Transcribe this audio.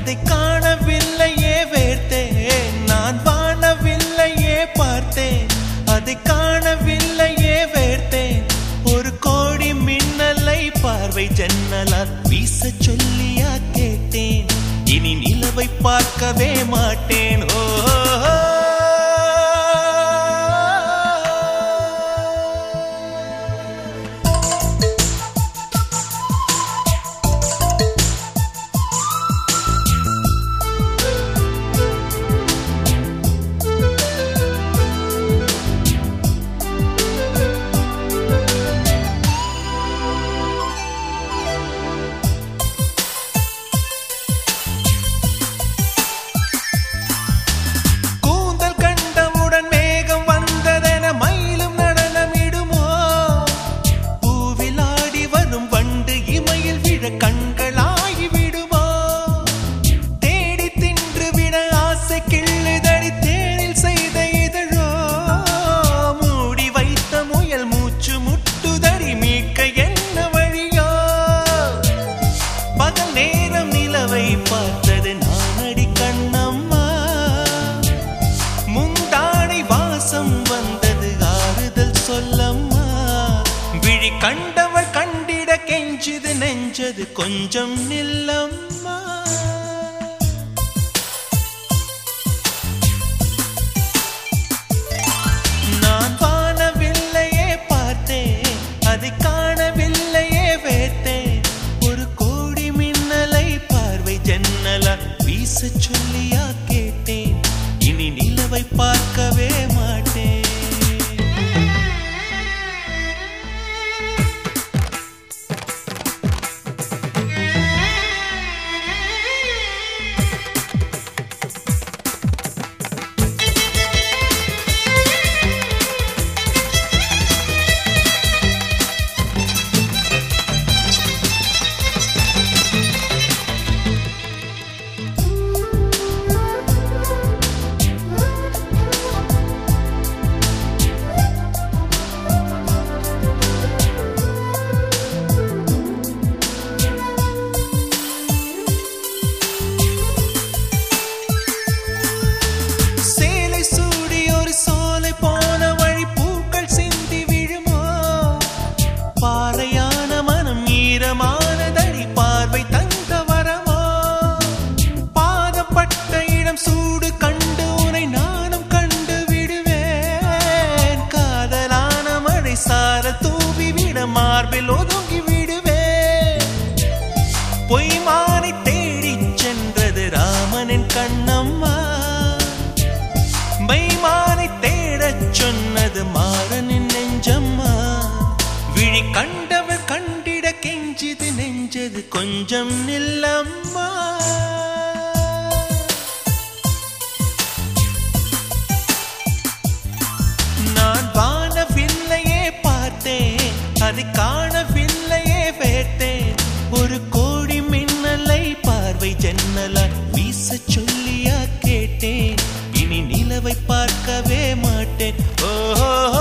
அதை காணவில்லையே வேர்த்தேன் நான் வானவில்லையே பார்த்தேன் அதை காணவில்லையே வேர்த்தேன் ஒரு கோடி மின்னலை பார்வை ஜன்னலால் வீச சொல்லியா கேட்டேன் இனி நிலவை பார்க்கவே மாட்டேன் ஓ கூந்தல் கண்டவுடன் மேகம் வந்ததென மயிலும் நடனமிடுமோ பூவில் ஆடி வரும் வண்டு இமையில் விழ கண்களாகி விடுமோ தேடி தின்று விட ஆசை கிள்ளுதடி தேனில் செய்த இதழோ மூடி வைத்த முயல் மூச்சு முட்டுதடி மீட்க என்ன வழியோ பகல் நேரம் நிலவை பார்த்தது நானடி கண்ணம்மா முந்தானை வாசம் வந்தது ஆறுதல் சொல்லம்மா விழி கண்டவள் கண்டிட கெஞ்சுது நெஞ்சது கொஞ்சம் நில்லம்மா நான் வானவில்லையே பார்த்தேன் அதை காணவில்லையே வேட்டேன் ஒரு கோடி மின்னலை பார்வை ஜன்னலா வீச சொல்லியா கேட்டேன் இனி நிலவை பார்க்கவே மாட்டேன் சேலை சூடி ஒரு சோலை போன வழி பூக்கள் சிந்தி விழுமோ பாறையான மனம் ஈரமானதடி பார்வை தந்த வரமோ பாதப்பட்ட இடம் சூடு கண்டு உனை நானும் கண்டு விடுவேன் காதலான மழை சார தூவி விட மார்பில் ஒதுங்கி விடுவேன் பொய்மானை தேடிச் சென்றது ராமனின் கண்ணம்மா மைமானை தேடச் சொன்னது மாறனின் நெஞ்சம்மா விழி கண்டவர் கண்டிட கெஞ்சிது நெஞ்சது கொஞ்சம் நில்லம்மா நான் வானவில்லையே பார்த்தேன் அதை காணவில்லையே வேட்டேன் ஒரு கோடி மின்னலை பார்வை ஜன்னலா வீச சொல்லியா கேட்டேன் இனி நிலவை பார்க்கவே மாட்டேன் ஓ